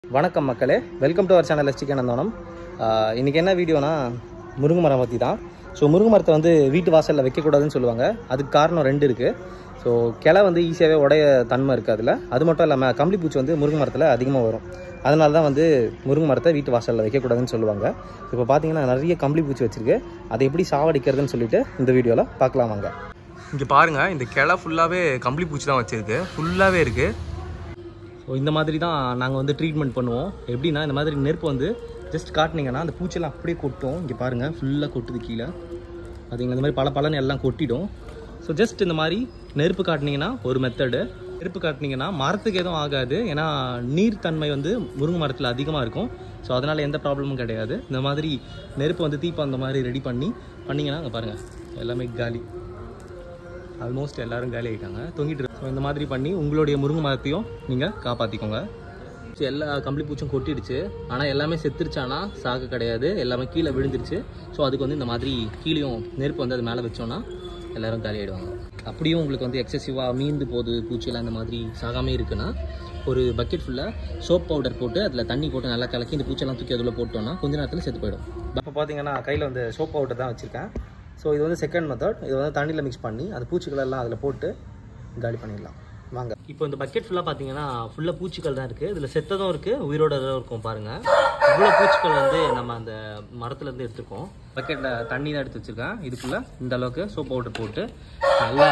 வணக்கம் மக்களே welcome to our channel chicken அந்தோனம் இன்றைக்கி என்ன வீடியோனா முருங்கை மரம் பற்றி தான் ஸோ முருங்கை மரத்தை வந்து வீட்டு வாசலில் வைக்கக்கூடாதுன்னு சொல்லுவாங்க அதுக்கு காரணம் ரெண்டு இருக்குது ஸோ கிளை வந்து ஈஸியாகவே உடைய தன்மை இருக்குது அதில் அது மட்டும் இல்லாமல் கம்பளி பூச்சி வந்து முருங்கை மரத்தில் அதிகமாக வரும் அதனால தான் வந்து முருங்கை மரத்தை வீட்டு வாசலில் வைக்கக்கூடாதுன்னு சொல்லுவாங்க இப்போ பார்த்தீங்கன்னா நிறைய கம்பளி பூச்சி வச்சுருக்கு அதை எப்படி சாவடிக்கிறதுன்னு சொல்லிட்டு இந்த வீடியோவில் பார்க்கலாம் வாங்க இங்கே பாருங்கள் இந்த கிளை ஃபுல்லாகவே கம்பளி பூச்சி தான் வச்சுருக்கு ஃபுல்லாகவே இருக்குது ஸோ இந்த மாதிரி தான் நாங்கள் வந்து ட்ரீட்மெண்ட் பண்ணுவோம் எப்படின்னா இந்த மாதிரி நெருப்பு வந்து ஜஸ்ட் காட்டினீங்கன்னா அந்த பூச்செல்லாம் அப்படியே கொட்டும் இங்கே பாருங்கள் ஃபுல்லாக கொட்டுது கீழே அதுங்க இந்த மாதிரி பல பலன்னு எல்லாம் கொட்டிடும் ஸோ ஜஸ்ட் இந்த மாதிரி நெருப்பு காட்டினீங்கன்னா ஒரு மெத்தடு நெருப்பு காட்டினீங்கன்னா மரத்துக்கு எதுவும் ஆகாது ஏன்னா நீர் தன்மை வந்து முருங்கை மரத்தில் அதிகமாக இருக்கும் ஸோ அதனால் எந்த ப்ராப்ளமும் கிடையாது இந்த மாதிரி நெருப்பு வந்து தீப்பம் அந்த மாதிரி ரெடி பண்ணி பண்ணிங்கன்னா அங்கே பாருங்கள் எல்லாமே காலி ஆல்மோஸ்ட் எல்லாரும் காலி ஆகிட்டாங்க தொங்கிட்டு இருக்கு ஸோ இந்த மாதிரி பண்ணி உங்களுடைய முருங்கை மரத்தையும் நீங்கள் காப்பாற்றிக்கோங்க ஸோ எல்லா கம்பளி பூச்சும் கொட்டிடுச்சு ஆனால் எல்லாமே செத்துருச்சானா சாக்கு கிடையாது எல்லாமே கீழே விழுந்துருச்சு ஸோ அதுக்கு வந்து இந்த மாதிரி கீழேயும் நெருப்பு வந்து அது மேலே வச்சோன்னா எல்லாரும் காலி ஆகிடுவாங்க அப்படியும் உங்களுக்கு வந்து எக்ஸசிவாக மீந்து போகுது பூச்சியெல்லாம் இந்த மாதிரி சாகாமே இருக்குன்னா ஒரு பக்கெட் ஃபுல்லாக சோப் பவுடர் போட்டு அதில் தண்ணி போட்டு நல்லா கலக்கி இந்த பூச்செல்லாம் தூக்கி அதில் போட்டோன்னா கொஞ்ச நேரத்தில் செத்து போயிடும் இப்போ பார்த்தீங்கன்னா கையில் வந்து சோப் பவுடர் தான் வச்சுருக்கேன் ஸோ இது வந்து செகண்ட் மெத்தட் இது வந்து தண்ணியில் மிக்ஸ் பண்ணி அது பூச்சிகள் எல்லாம் அதில் போட்டு காலி பண்ணிடலாம் வாங்க இப்போ இந்த பக்கெட் ஃபுல்லாக பார்த்தீங்கன்னா ஃபுல்லாக பூச்சிகள் தான் இருக்குது இதில் செத்ததும் இருக்குது உயிரோட இருக்கும் பாருங்கள் இவ்வளோ பூச்சிகள் வந்து நம்ம அந்த மரத்துலேருந்து எடுத்துருக்கோம் பக்கெட்டில் தண்ணி தான் எடுத்து வச்சுருக்கேன் இதுக்குள்ளே இந்த அளவுக்கு சோப் பவுடர் போட்டு நல்லா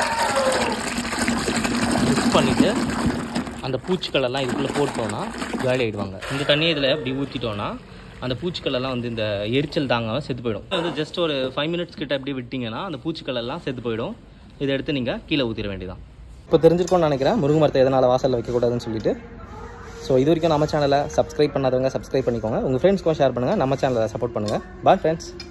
மிக்ஸ் பண்ணிவிட்டு அந்த பூச்சிகள் எல்லாம் இதுக்குள்ளே போட்டோன்னா காலி ஆகிடுவாங்க இந்த தண்ணியை இதில் இப்படி ஊற்றிட்டோன்னா அந்த பூச்சிகள் எல்லாம் வந்து இந்த எரிச்சல் தாங்காமல் செத்து போயிடும் இது வந்து ஜஸ்ட் ஒரு ஃபைவ் மினிட்ஸ் கிட்ட அப்படி விட்டிங்கன்னா அந்த பூச்சிகள் எல்லாம் செத்து போயிடும் இதை எடுத்து நீங்கள் கீழே ஊற்றிட வேண்டியதான் இப்போ தெரிஞ்சிருக்கோம்னு நினைக்கிறேன் முருங்கை மரத்தை எதனால் வாசலில் வைக்கக்கூடாதுன்னு சொல்லிட்டு ஸோ இது வரைக்கும் நம்ம சேனலை சப்ஸ்கிரைப் பண்ணாதவங்க சப்ஸ்கிரைப் பண்ணிக்கோங்க உங்கள் ஃப்ரெண்ட்ஸ்க்கும் ஷேர் பண்ணுங்கள் நம்ம சேனலை சப்போர்ட் பண்ணுங்கள் பாய் ஃப்ரெண்ட்ஸ்